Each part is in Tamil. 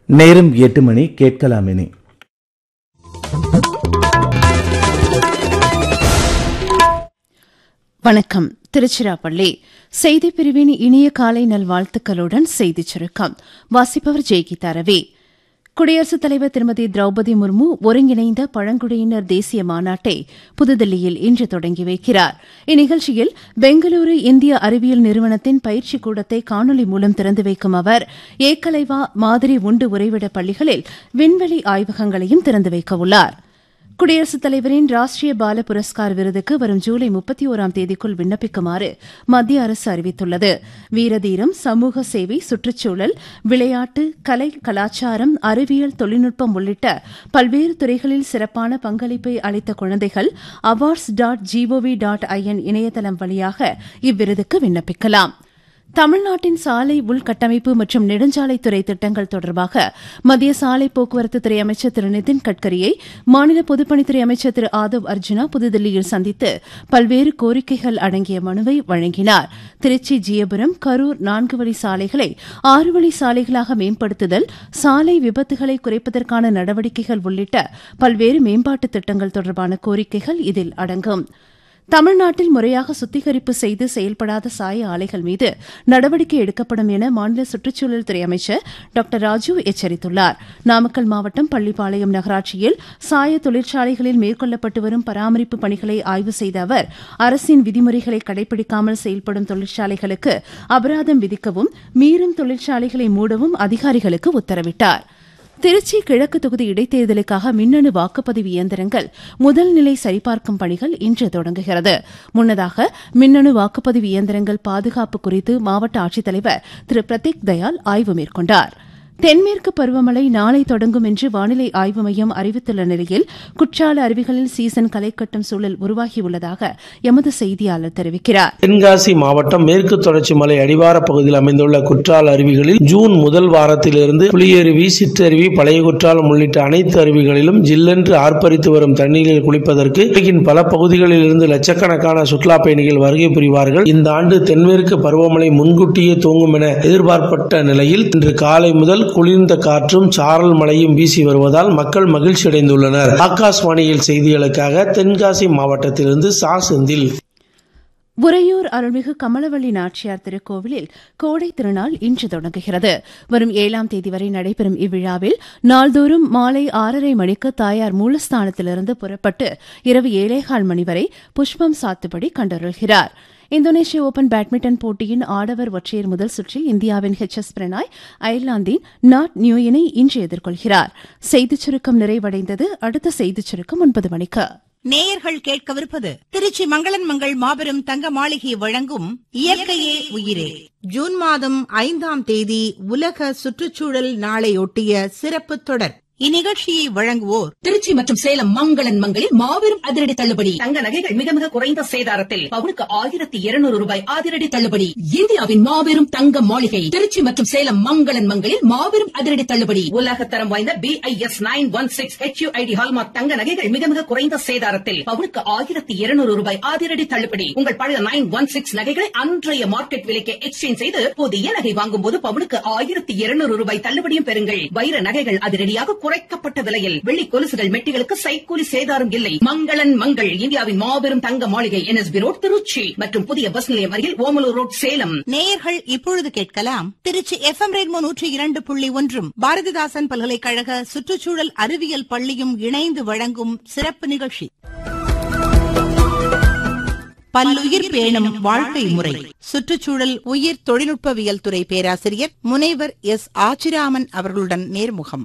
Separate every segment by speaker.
Speaker 1: நேரம் எட்டு மணி கேட்கலாம் இனி
Speaker 2: வணக்கம் திருச்சிராப்பள்ளி செய்திப் பிரிவின் இனிய காலை நல்வாழ்த்துக்களுடன் செய்திச் சுருக்கம் வாசிப்பவர் ஜெய்கீதா ரவி குடியரசுத் தலைவர் திருமதி திரௌபதி முர்மு ஒருங்கிணைந்த பழங்குடியினர் தேசிய மாநாட்டை புதுதில்லியில் இன்று தொடங்கி வைக்கிறார் இந்நிகழ்ச்சியில் பெங்களூரு இந்திய அறிவியல் நிறுவனத்தின் பயிற்சி கூடத்தை காணொலி மூலம் திறந்து வைக்கும் அவர் ஏக்கலைவா மாதிரி உண்டு உறைவிட பள்ளிகளில் விண்வெளி ஆய்வகங்களையும் திறந்து வைக்கவுள்ளாா் குடியரசுத் தலைவரின் ராஷ்டிரிய பால புரஸ்கார் விருதுக்கு வரும் ஜூலை முப்பத்தி ஓராம் தேதிக்குள் விண்ணப்பிக்குமாறு மத்திய அரசு அறிவித்துள்ளது வீரதீரம் சமூக சேவை சுற்றுச்சூழல் விளையாட்டு கலை கலாச்சாரம் அறிவியல் தொழில்நுட்பம் உள்ளிட்ட பல்வேறு துறைகளில் சிறப்பான பங்களிப்பை அளித்த குழந்தைகள் awards dot G O V dot I N இணையதளம் வழியாக இவ்விருதுக்கு விண்ணப்பிக்கலாம் தமிழ்நாட்டின் சாலை உள்கட்டமைப்பு மற்றும் நெடுஞ்சாலைத்துறை திட்டங்கள் தொடர்பாக மத்திய சாலை போக்குவரத்து துறை அமைச்சர் திரு நிதின் கட்கரியை மாநில பொதுப்பணித்துறை அமைச்சர் திரு ஆதவ் அர்ஜுனா புதுதில்லியில் சந்தித்து பல்வேறு கோரிக்கைகள் அடங்கிய மனுவை வழங்கினார் திருச்சி ஜியபுரம் கரூர் நான்கு வழி சாலைகளை ஆறு வழி சாலைகளாக மேம்படுத்துதல் சாலை விபத்துகளை குறைப்பதற்கான நடவடிக்கைகள் உள்ளிட்ட பல்வேறு மேம்பாட்டு திட்டங்கள் தொடர்பான கோரிக்கைகள் இதில் அடங்கும் தமிழ்நாட்டில் முறையாக சுத்திகரிப்பு செய்து செயல்படாத சாய ஆலைகள் மீது நடவடிக்கை எடுக்கப்படும் என மாநில சுற்றுச்சூழல் துறை அமைச்சர் டாக்டர் ராஜு எச்சரித்துள்ளார் நாமக்கல் மாவட்டம் பள்ளிப்பாளையம் நகராட்சியில் சாய தொழிற்சாலைகளில் மேற்கொள்ளப்பட்டு வரும் பராமரிப்பு பணிகளை ஆய்வு செய்த அவர் அரசின் விதிமுறைகளை கடைபிடிக்காமல் செயல்படும் தொழிற்சாலைகளுக்கு அபராதம் விதிக்கவும் மீறும் தொழிற்சாலைகளை மூடவும் அதிகாரிகளுக்கு உத்தரவிட்டாா் திருச்சி கிழக்கு தொகுதி இடைத்தேர்தலுக்காக மின்னணு வாக்குப்பதிவு இயந்திரங்கள் முதல் நிலை சரிபார்க்கும் பணிகள் இன்று தொடங்குகிறது முன்னதாக மின்னணு வாக்குப்பதிவு இயந்திரங்கள் பாதுகாப்பு குறித்து மாவட்ட ஆட்சித்தலைவர் திரு பிரதீக் தயாள் ஆய்வு மேற்கொண்டாா் தென்மேற்கு பருவமழை நாளை தொடங்கும் என்று வானிலை ஆய்வு மையம் அறிவித்துள்ள நிலையில் குற்றால அருவிகளில் சீசன் களை கட்டும் சூழல் உருவாகியுள்ளதாக எமது செய்தியாளர் தெரிவிக்கிறார்
Speaker 3: தென்காசி மாவட்டம் மேற்கு தொடர்ச்சி மலை அடிவார பகுதியில் அமைந்துள்ள குற்றால அருவிகளில் ஜூன் முதல் வாரத்திலிருந்து புலியருவி சிற்றருவி பழைய குற்றாலம் உள்ளிட்ட அனைத்து அருவிகளிலும் ஜில்லென்று ஆர்ப்பரித்து வரும் தண்ணீரில் குளிப்பதற்கு உலகின் பல பகுதிகளில் இருந்து லட்சக்கணக்கான சுற்றுலா பயணிகள் வருகை புரிவார்கள் இந்த ஆண்டு தென்மேற்கு பருவமழை முன்கூட்டியே தூங்கும் என எதிர்பார்க்கப்பட்ட நிலையில் இன்று காலை முதல் குளிர்ந்த காற்றும் சாரல் மழையும் வீசி வருவதால் மக்கள் மகிழ்ச்சி அடைந்துள்ளனர் ஆகாஷ்வாணியில் செய்திகளுக்காக தென்காசி மாவட்டத்திலிருந்து சா செந்தில்
Speaker 2: உறையூர் அருள்மிகு கமலவள்ளி நாச்சியார் திருக்கோவிலில் கோடை திருநாள் இன்று தொடங்குகிறது வரும் ஏழாம் தேதி வரை நடைபெறும் இவ்விழாவில் நாள்தோறும் மாலை ஆறரை மணிக்கு தாயார் மூலஸ்தானத்திலிருந்து புறப்பட்டு இரவு ஏழேகால் மணி வரை புஷ்பம் சாத்துபடி கண்டருள்கிறார் இந்தோனேஷிய ஓபன் பேட்மிண்டன் போட்டியின் ஆடவர் ஒற்றையர் முதல் சுற்றில் இந்தியாவின் ஹெச் எஸ் பிரணாய் அயர்லாந்தின் நாட் நியூயினை இன்று எதிர்கொள்கிறார் செய்திச் சுருக்கம் நிறைவடைந்தது அடுத்த செய்திச் சுருக்கம் ஒன்பது மணிக்கு
Speaker 4: நேயர்கள் கேட்கவிருப்பது திருச்சி மங்களன் மங்கள் மாபெரும் தங்க மாளிகை வழங்கும் இயற்கையே உயிரே ஜூன் மாதம் ஐந்தாம் தேதி உலக சுற்றுச்சூழல் நாளையொட்டிய சிறப்பு தொடர் இந்நிகழ்ச்சியை வழங்குவோர்
Speaker 5: திருச்சி மற்றும் சேலம் மங்களன் மங்களில் மாபெரும் அதிரடி தள்ளுபடி தங்க நகைகள் மிக மிக குறைந்த சேதாரத்தில் பவுனுக்கு ஆயிரத்தி இருநூறு ரூபாய் அதிரடி தள்ளுபடி இந்தியாவின் மாபெரும் தங்க மாளிகை திருச்சி மற்றும் சேலம் மங்களன் மங்களில் மாபெரும் அதிரடி தள்ளுபடி உலகத்தரம் வாய்ந்த B I S nine one six H ID hallmark தங்க நகைகள் மிக மிக குறைந்த சேதாரத்தில் பவுனுக்கு ஆயிரத்தி இருநூறு ரூபாய் அதிரடி தள்ளுபடி உங்கள் பழைய நைன் ஒன் சிக்ஸ் நகைகளை அன்றைய மார்க்கெட் விலைக்கு எக்ஸ்சேஞ்ச் செய்து புதிய நகை வாங்கும் போது பவுனுக்கு ஆயிரத்தி இருநூறு ரூபாய் தள்ளுபடியும் பெறுங்கள் வைர நகைகள் அதிரடியாக குறைக்கப்பட்ட விலையில் வெள்ளி கொலுசுகள் மெட்டிகளுக்கு சைக்கூலி சேதாரம் இல்லை மங்களன் மங்கள் இந்தியாவின் மாபெரும் தங்க மாளிகை என்எஸ்பி ரோட் திருச்சி மற்றும் புதிய பஸ் நிலையம் அருகில் ஓமலூர் ரோட் சேலம்
Speaker 4: நேயர்கள் இப்பொழுது கேட்கலாம் திருச்சி எஃப் எம் ரேட்மோ நூற்றி இரண்டு புள்ளி ஒன்றும் பாரதிதாசன் பல்கலைக்கழக சுற்றுச்சூழல் அறிவியல் பள்ளியும் இணைந்து வழங்கும் சிறப்பு நிகழ்ச்சி பல்லுயிர் பேணும் வாழ்க்கை முறை சுற்றுச்சூழல் உயிர் தொழில்நுட்பவியல் துறை பேராசிரியர் முனைவர் எஸ் ஆச்சிராமன் அவர்களுடன் நேர்முகம்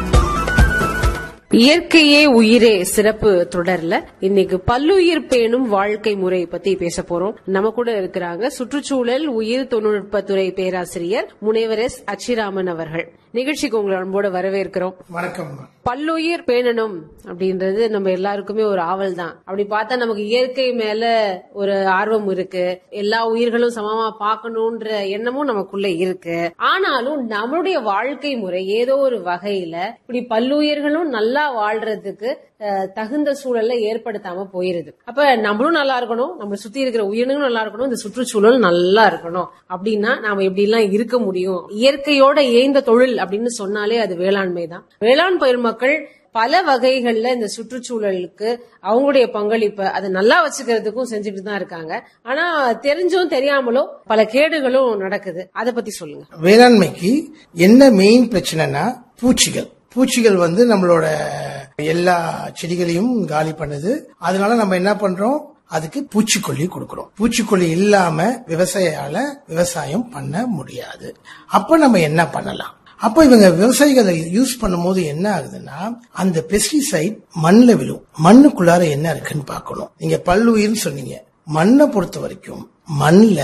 Speaker 6: இயற்கையே உயிரே சிறப்பு தொடர்ல இன்னைக்கு பல்லுயிர் பேணும் வாழ்க்கை முறை பத்தி பேச போறோம் நம்ம கூட இருக்கிறாங்க சுற்றுச்சூழல் உயிர் தொழில்நுட்பத்துறை பேராசிரியர் முனைவர் எஸ் அச்சிராமன் அவர்கள் நிகழ்ச்சிக்கு உங்களை அன்போட வரவேற்கிறோம்
Speaker 3: வணக்கம்
Speaker 6: பல்லுயிர் பேணணும் அப்படின்றது நம்ம எல்லாருக்குமே ஒரு ஆவல் தான் அப்படி பார்த்தா நமக்கு இயற்கை மேல ஒரு ஆர்வம் இருக்கு எல்லா உயிர்களும் சமமா பார்க்கணும்ன்ற எண்ணமும் நமக்குள்ள இருக்கு ஆனாலும் நம்மளுடைய வாழ்க்கை முறை ஏதோ ஒரு வகையில இப்படி பல்லுயிர்களும் நல்லா நல்லா வாழ்றதுக்கு அஹ், தகுந்த சூழல்ல ஏற்படுத்தாம போயிருது அப்ப நம்மளும் நல்லா இருக்கணும் நம்மள சுத்தி இருக்கிற உயிரினங்களும் நல்லா இருக்கணும் இந்த சுற்றுச்சூழல் நல்லா இருக்கணும் அப்படின்னா நாம எப்படி எல்லாம் இருக்க முடியும் இயற்கையோட இயைந்த தொழில் அப்படின்னு சொன்னாலே அது வேளாண்மை தான் வேளாண் பயிர் மக்கள் பல வகைகள்ல இந்த சுற்றுச்சூழலுக்கு அவங்களுடைய பங்களிப்பை அதை நல்லா வச்சுக்கிறதுக்கும் செஞ்சுட்டு தான் இருக்காங்க ஆனா தெரிஞ்சும் தெரியாமலோ பல கேடுகளும் நடக்குது அதை பத்தி சொல்லுங்க
Speaker 7: வேளாண்மைக்கு என்ன மெயின் பிரச்சனைனா பூச்சிகள் பூச்சிகள் வந்து நம்மளோட எல்லா செடிகளையும் காலி பண்ணுது அதனால நம்ம என்ன பண்றோம் அதுக்கு பூச்சிக்கொல்லி கொடுக்கிறோம் பூச்சிக்கொல்லி இல்லாம விவசாயால விவசாயம் பண்ண முடியாது அப்ப நம்ம என்ன பண்ணலாம் அப்ப இவங்க விவசாயிகளை யூஸ் பண்ணும்போது என்ன ஆகுதுன்னா அந்த பெஸ்டிசைட் மண்ணுல விழும் மண்ணுக்குள்ளார என்ன இருக்குன்னு பார்க்கணும் நீங்க பல்லுயிர்னு சொன்னீங்க மண்ணை பொறுத்த வரைக்கும் மண்ணுல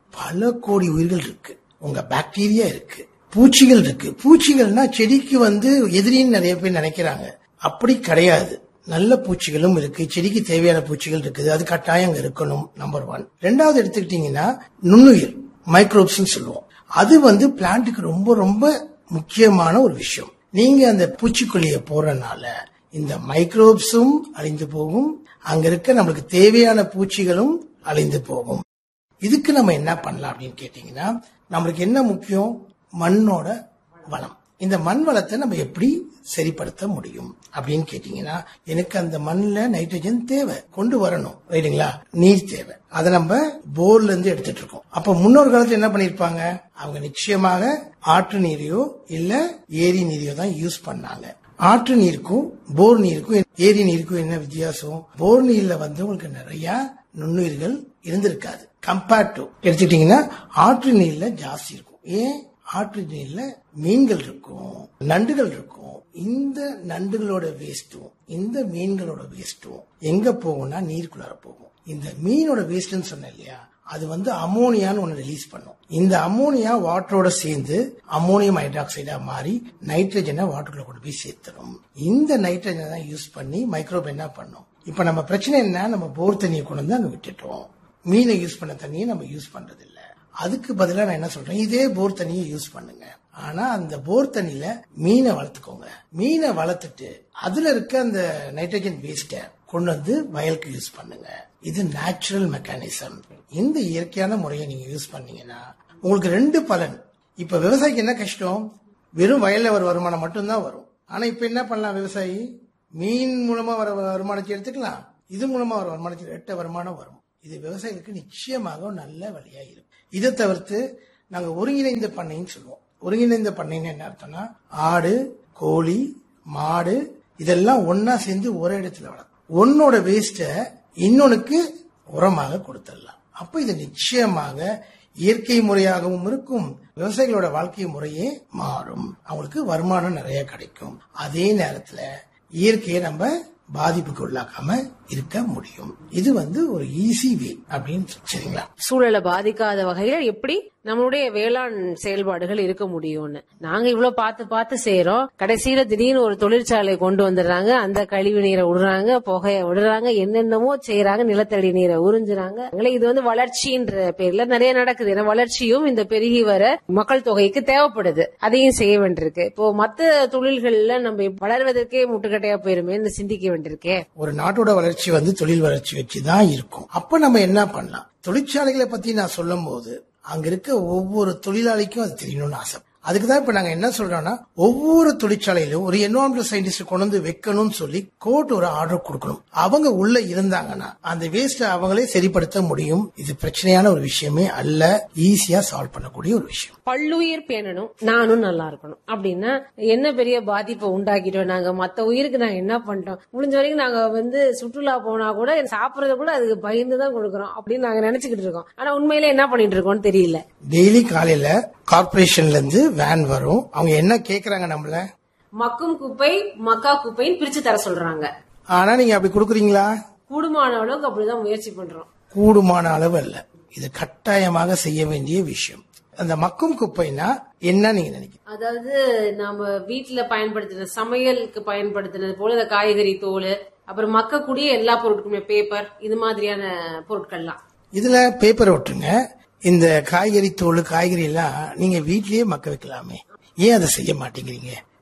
Speaker 7: பல கோடி உயிர்கள் இருக்கு உங்க பாக்டீரியா இருக்கு பூச்சிகள் இருக்கு பூச்சிகள்னா செடிக்கு வந்து எதிரின்னு நிறைய பேர் நினைக்கிறாங்க அப்படி கிடையாது நல்ல பூச்சிகளும் இருக்கு செடிக்கு தேவையான பூச்சிகள் இருக்குது அது கட்டாயம் அங்க இருக்கணும் நம்பர் ஒன் ரெண்டாவது எடுத்துக்கிட்டீங்கன்னா நுண்ணுயிர் மைக்ரோப்ஸ் சொல்லுவோம் அது வந்து பிளான்ட்டுக்கு ரொம்ப ரொம்ப முக்கியமான ஒரு விஷயம் நீங்க அந்த பூச்சிக்கொல்லியை போறனால இந்த மைக்ரோப்ஸும் அழிந்து போகும் அங்க இருக்க நம்மளுக்கு தேவையான பூச்சிகளும் அழிந்து போகும் இதுக்கு நம்ம என்ன பண்ணலாம் அப்படின்னு கேட்டீங்கன்னா நம்மளுக்கு என்ன முக்கியம் மண்ணோட வளம் இந்த மண் வளத்தை நம்ம எப்படி சரிப்படுத்த முடியும் அப்படின்னு கேட்டீங்கன்னா எனக்கு அந்த மண்ணுல நைட்ரஜன் தேவை கொண்டு வரணும் ரைட்டுங்களா நீர் தேவை அதை நம்ம போர்ல இருந்து எடுத்துட்டு இருக்கோம் அப்ப முன்னோர் காலத்துல என்ன பண்ணிருப்பாங்க அவங்க நிச்சயமாக ஆற்று நீரையோ இல்ல ஏரி நீரையோ தான் யூஸ் பண்ணாங்க ஆற்று நீருக்கும் போர் நீருக்கும் ஏரி நீருக்கும் என்ன வித்தியாசம் போர் நீர்ல வந்து உங்களுக்கு நிறைய நுண்ணுயிர்கள் இருந்திருக்காது கம்பேர்ட் டு எடுத்துக்கிட்டீங்கன்னா ஆற்று நீர்ல ஜாஸ்தி இருக்கும் ஏன் ஆற்று நீர்ல மீன்கள் இருக்கும் நண்டுகள் இருக்கும் இந்த நண்டுகளோட வேஸ்டும் இந்த மீன்களோட வேஸ்டும் எங்க போகும்னா நீருக்குள்ளார போகும் இந்த மீனோட வேஸ்ட்னு சொன்னேன் இல்லையா அது வந்து அமோனியான்னு ஒன்னு ரிலீஸ் பண்ணும் இந்த அமோனியா வாட்டரோட சேர்ந்து அமோனியம் ஹைட்ராக்சைடா மாறி நைட்ரஜனை வாட்டருக்குள்ள கொண்டு போய் சேர்த்துடும் இந்த நைட்ரஜனை தான் யூஸ் பண்ணி மைக்ரோப் என்ன பண்ணும் இப்ப நம்ம பிரச்சனை என்ன நம்ம போர் தண்ணியை கொண்டு வந்து அங்க விட்டுட்டோம் மீனை யூஸ் பண்ண தண்ணியை நம்ம யூஸ் பண்றது இல்ல அதுக்கு பதிலா நான் என்ன சொல்றேன் இதே போர் தண்ணியை யூஸ் பண்ணுங்க ஆனா அந்த போர் தண்ணியில மீனை வளர்த்துக்கோங்க மீனை வளர்த்துட்டு அதுல இருக்க அந்த நைட்ரஜன் வேஸ்ட கொண்டு வந்து வயலுக்கு யூஸ் பண்ணுங்க இது நேச்சுரல் மெக்கானிசம் இந்த இயற்கையான முறையை நீங்க யூஸ் பண்ணீங்கன்னா உங்களுக்கு ரெண்டு பலன் இப்ப விவசாயிக்கு என்ன கஷ்டம் வெறும் வயல்ல வர வருமானம் மட்டும்தான் வரும் ஆனா இப்ப என்ன பண்ணலாம் விவசாயி மீன் மூலமா வர வருமானத்தை எடுத்துக்கலாம் இது மூலமா வர வருமானத்தை எட்ட வருமானம் வரும் இது விவசாயிகளுக்கு நிச்சயமாக ஒரு நல்ல வழியா இருக்கும் இதை தவிர்த்து நாங்க ஒருங்கிணைந்த பண்ணைன்னு சொல்லுவோம் ஒருங்கிணைந்த பண்ணைன்னு என்ன அர்த்தம்னா ஆடு கோழி மாடு இதெல்லாம் ஒன்னா சேர்ந்து ஒரே இடத்துல வளர்க்கும் ஒன்னோட வேஸ்ட இன்னொன்னுக்கு உரமாக கொடுத்துடலாம் அப்ப இது நிச்சயமாக இயற்கை முறையாகவும் இருக்கும் விவசாயிகளோட வாழ்க்கை முறையே மாறும் அவங்களுக்கு வருமானம் நிறைய கிடைக்கும் அதே நேரத்துல இயற்கையை நம்ம பாதிப்புக்கு உள்ளாக்காம இருக்க முடியும் இது வந்து ஒரு ஈஸி வே அப்படின்னு சரிங்களா
Speaker 6: சூழலை பாதிக்காத வகையில எப்படி நம்மளுடைய வேளாண் செயல்பாடுகள் இருக்க முடியும்னு நாங்க இவ்வளவு பார்த்து பார்த்து செய்யறோம் கடைசியில திடீர்னு ஒரு தொழிற்சாலை கொண்டு வந்துடுறாங்க அந்த கழிவு நீரை விடுறாங்க புகைய விடுறாங்க என்னென்னமோ செய்யறாங்க நிலத்தடி நீரை உறிஞ்சுறாங்க அதனால இது வந்து வளர்ச்சின்ற பேர்ல நிறைய நடக்குது ஏன்னா வளர்ச்சியும் இந்த பெருகி வர மக்கள் தொகைக்கு தேவைப்படுது அதையும் செய்ய வேண்டியிருக்கு இப்போ மத்த தொழில்கள்ல நம்ம வளர்வதற்கே முட்டுக்கட்டையா போயிருமே சிந்திக்க வேண்டியிருக்கே
Speaker 7: ஒரு நாட்டோட வளர்ச்சி வந்து தொழில் வளர்ச்சி வச்சு தான் இருக்கும் அப்ப நம்ம என்ன பண்ணலாம் தொழிற்சாலைகளை பத்தி நான் சொல்லும் போது அங்க இருக்க ஒவ்வொரு தொழிலாளிக்கும் அது தெரியணும்னு ஆசை அதுக்கு தான் இப்ப நாங்க என்ன சொல்றோம்னா ஒவ்வொரு தொழிற்சாலையிலும் ஒரு என்வரான்மெண்டல் சயின்டிஸ்ட் கொண்டு வந்து வைக்கணும்னு சொல்லி கோர்ட் ஒரு ஆர்டர் கொடுக்கணும் அவங்க உள்ள இருந்தாங்கன்னா அந்த வேஸ்ட் அவங்களே சரிப்படுத்த முடியும் இது பிரச்சனையான ஒரு விஷயமே அல்ல ஈஸியா சால்வ் பண்ணக்கூடிய ஒரு விஷயம்
Speaker 6: பல்லுயிர் பேணணும் நானும் நல்லா இருக்கணும் அப்படின்னா என்ன பெரிய பாதிப்பை உண்டாக்கிட்டோம் நாங்க மத்த உயிருக்கு நாங்க என்ன பண்ணிட்டோம் முடிஞ்ச வரைக்கும் நாங்க வந்து சுற்றுலா போனா கூட சாப்பிடறத கூட அதுக்கு பயந்து தான் கொடுக்கறோம் அப்படின்னு நாங்க நினைச்சுக்கிட்டு இருக்கோம் ஆனா உண்மையில என்ன பண்ணிட்டு இருக்கோம்னு தெரியல
Speaker 7: டெய்லி காலையில கார்பரேஷன்ல இருந்து வேன் வரும் அவங்க என்ன கேக்குறாங்க நம்மள
Speaker 6: மக்கும் குப்பை மக்கா குப்பைன்னு பிரிச்சு தர சொல்றாங்க
Speaker 7: ஆனா நீங்க அப்படி கொடுக்குறீங்களா
Speaker 6: கூடுமான அளவுக்கு அப்படிதான் முயற்சி பண்றோம்
Speaker 7: கூடுமான அளவு அல்ல இது கட்டாயமாக செய்ய வேண்டிய விஷயம் அந்த மக்கும் குப்பைனா என்ன நீங்க நினைக்கிறீங்க
Speaker 6: அதாவது நாம வீட்டுல பயன்படுத்துற சமையலுக்கு பயன்படுத்தினது போல இந்த காய்கறி தோல் அப்புறம் மக்கக்கூடிய எல்லா பொருட்களுமே பேப்பர் இது மாதிரியான பொருட்கள்லாம்
Speaker 7: இதுல பேப்பர் ஒட்டுங்க இந்த காய்கறி தோல் காய்கறி எல்லாம் நீங்க வீட்லயே மக்க வைக்கலாமே ஏன் அதை செய்ய மாட்டேங்கிறீங்க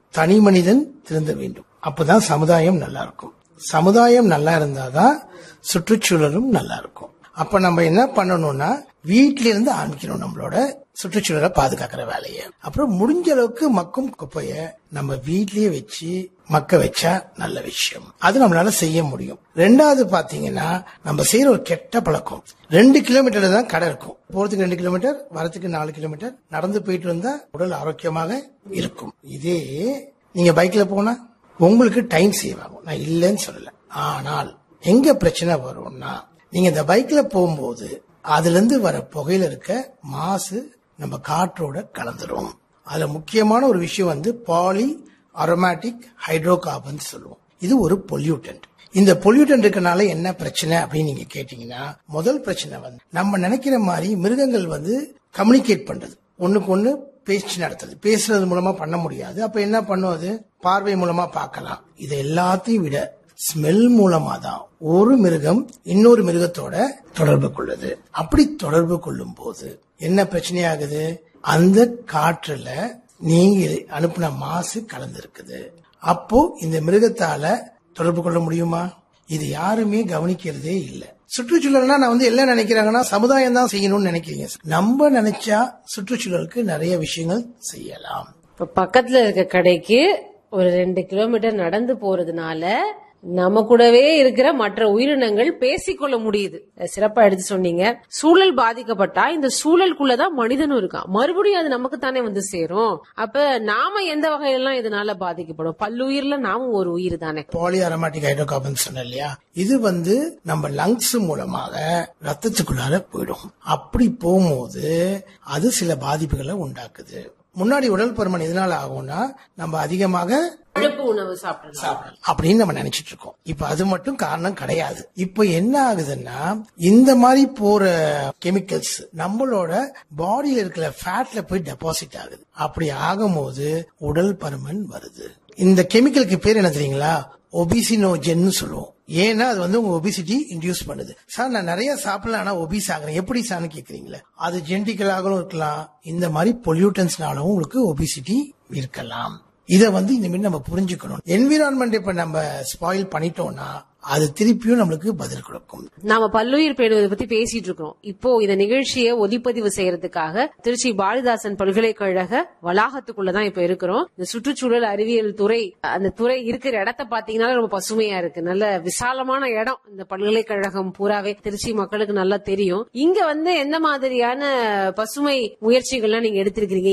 Speaker 7: தனி மனிதன் திருந்த வேண்டும் அப்பதான் சமுதாயம் நல்லா இருக்கும் சமுதாயம் நல்லா இருந்தாதான் சுற்றுச்சூழலும் நல்லா இருக்கும் அப்ப நம்ம என்ன பண்ணணும்னா வீட்டில இருந்து ஆரம்பிக்கணும் நம்மளோட சுற்றுச்சூழலை பாதுகாக்கிற வேலையை அப்புறம் முடிஞ்ச அளவுக்கு மக்கும் குப்பைய நம்ம வீட்லயே வச்சு மக்க வச்சா நல்ல விஷயம் அது நம்மளால செய்ய முடியும் ரெண்டாவது பாத்தீங்கன்னா நம்ம செய்யற ஒரு கெட்ட பழக்கம் ரெண்டு கிலோமீட்டர் தான் கடை இருக்கும் போறதுக்கு ரெண்டு கிலோமீட்டர் வரதுக்கு நாலு கிலோமீட்டர் நடந்து போயிட்டு வந்தா உடல் ஆரோக்கியமாக இருக்கும் இதே நீங்க பைக்ல போனா உங்களுக்கு டைம் சேவ் ஆகும் நான் இல்லைன்னு சொல்லல ஆனால் எங்க பிரச்சனை வரும்னா நீங்க இந்த பைக்ல போகும்போது அதுல இருந்து வர புகையில இருக்க மாசு நம்ம காற்றோட கலந்துரும் அதுல முக்கியமான ஒரு விஷயம் வந்து பாலி அரோமேட்டிக் ஹைட்ரோ கார்பன் சொல்லுவோம் இது ஒரு பொல்யூட்டன்ட் இந்த பொல்யூட்டன் இருக்கனால என்ன பிரச்சனை அப்படின்னு நீங்க கேட்டீங்கன்னா முதல் பிரச்சனை வந்து நம்ம நினைக்கிற மாதிரி மிருகங்கள் வந்து கம்யூனிகேட் பண்றது ஒண்ணுக்கு ஒண்ணு பேச்சு நடத்துது பேசுறது மூலமா பண்ண முடியாது அப்ப என்ன பண்ணும் அது பார்வை மூலமா பார்க்கலாம் இதை எல்லாத்தையும் விட ஸ்மெல் மூலமா தான் ஒரு மிருகம் இன்னொரு மிருகத்தோட தொடர்பு கொள்ளுது அப்படி தொடர்பு கொள்ளும் போது என்ன பிரச்சனையாகுது அந்த காற்றுல நீங்க அனுப்பின மாசு கலந்திருக்குது அப்போ இந்த மிருகத்தால தொடர்பு கொள்ள முடியுமா இது யாருமே கவனிக்கிறதே இல்ல சுற்றுச்சூழல்னா நான் வந்து என்ன நினைக்கிறாங்கன்னா சமுதாயம் தான் செய்யணும்னு நினைக்கிறீங்க நம்ம நினைச்சா சுற்றுச்சூழலுக்கு நிறைய விஷயங்கள் செய்யலாம்
Speaker 6: இப்ப பக்கத்துல இருக்க கடைக்கு ஒரு ரெண்டு கிலோமீட்டர் நடந்து போறதுனால நம்ம கூடவே இருக்கிற மற்ற உயிரினங்கள் பேசிக்கொள்ள முடியுது சிறப்பா எடுத்து சொன்னீங்க சூழல் பாதிக்கப்பட்டா இந்த சூழலுக்குள்ளதான் மனிதனும் இருக்கான் மறுபடியும் அது நமக்கு தானே வந்து சேரும் அப்ப நாம எந்த வகையிலாம் இதனால பாதிக்கப்படும் பல்லுயிர்ல நாமும் ஒரு உயிர் தானே
Speaker 7: பாலி அரோமேட்டிக் ஹைட்ரோகார்பன் சொன்ன இல்லையா இது வந்து நம்ம லங்ஸ் மூலமாக ரத்தத்துக்குள்ளார போயிடும் அப்படி போகும்போது அது சில பாதிப்புகளை உண்டாக்குது முன்னாடி உடல் பருமன் எதனால ஆகும்னா நம்ம அதிகமாக
Speaker 6: கொழுப்பு உணவு சாப்பிடலாம்
Speaker 7: சாப்பிடலாம் அப்படின்னு நம்ம நினைச்சிட்டு இருக்கோம் இப்ப அது மட்டும் காரணம் கிடையாது இப்ப என்ன ஆகுதுன்னா இந்த மாதிரி போற கெமிக்கல்ஸ் நம்மளோட பாடியில இருக்கிற ஃபேட்ல போய் டெபாசிட் ஆகுது அப்படி ஆகும்போது உடல் பருமன் வருது இந்த கெமிக்கலுக்கு பேர் என்ன தெரியுங்களா ஒபிசினோஜென்னு சொல்லுவோம் ஏன்னா அது வந்து உங்க ஒபிசிட்டி இன்டியூஸ் பண்ணுது சார் நான் நிறைய சாப்பிடலாம் ஆனா ஒபிஸ் ஆகுறேன் எப்படி சார்னு கேக்குறீங்களே அது ஜெனடிக்கலாகவும் இருக்கலாம் இந்த மாதிரி பொல்யூட்டன்ஸ்னாலும் உங்களுக்கு ஒபிசிட்டி இருக்கலாம் இத வந்து இந்த மாதிரி நம்ம புரிஞ்சுக்கணும் என்விரான்மெண்ட் இப்ப நம்ம ஸ்பாயில் பண்ணிட்டோம்னா அது திருப்பியும் நம்மளுக்கு பதில் கொடுக்கும்
Speaker 6: நாம பல்லுயிர் பேணுவதை பத்தி பேசிட்டு இருக்கோம் இப்போ இந்த நிகழ்ச்சியை ஒலிப்பதிவு செய்யறதுக்காக திருச்சி பாரதிதாசன் பல்கலைக்கழக வளாகத்துக்குள்ளதான் இப்ப இருக்கிறோம் இந்த சுற்றுச்சூழல் அறிவியல் துறை அந்த துறை இருக்கிற இடத்த பாத்தீங்கன்னா ரொம்ப பசுமையா இருக்கு நல்ல விசாலமான இடம் இந்த பல்கலைக்கழகம் பூராவே திருச்சி மக்களுக்கு நல்லா தெரியும் இங்க வந்து எந்த மாதிரியான பசுமை முயற்சிகள்லாம் நீங்க எடுத்திருக்கீங்க